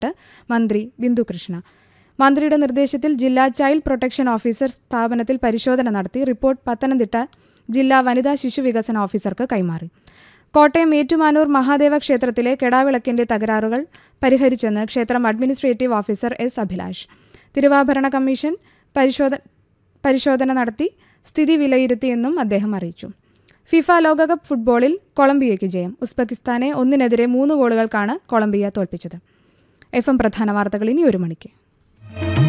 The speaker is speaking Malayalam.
ആവശ്യപ്പെട്ട് മന്ത്രി ബിന്ദു കൃഷ്ണ മന്ത്രിയുടെ നിർദ്ദേശത്തിൽ ജില്ലാ ചൈൽഡ് പ്രൊട്ടക്ഷൻ ഓഫീസർ സ്ഥാപനത്തിൽ പരിശോധന നടത്തി റിപ്പോർട്ട് പത്തനംതിട്ട ജില്ലാ വനിതാ ശിശു വികസന ഓഫീസർക്ക് കൈമാറി കോട്ടയം ഏറ്റുമാനൂർ മഹാദേവ ക്ഷേത്രത്തിലെ കെടാവിളക്കിന്റെ തകരാറുകൾ പരിഹരിച്ചെന്ന് ക്ഷേത്രം അഡ്മിനിസ്ട്രേറ്റീവ് ഓഫീസർ എസ് അഭിലാഷ് തിരുവാഭരണ കമ്മീഷൻ പരിശോധ പരിശോധന നടത്തി സ്ഥിതി വിലയിരുത്തിയെന്നും അദ്ദേഹം അറിയിച്ചു ഫിഫ ലോകകപ്പ് ഫുട്ബോളിൽ കൊളംബിയയ്ക്ക് ജയം ഉസ്ബെക്കിസ്ഥാനെ ഒന്നിനെതിരെ മൂന്ന് ഗോളുകൾക്കാണ് കൊളംബിയ തോൽപ്പിച്ചത് എഫ് എം പ്രധാന വാർത്തകൾ ഇനി ഒരു മണിക്ക്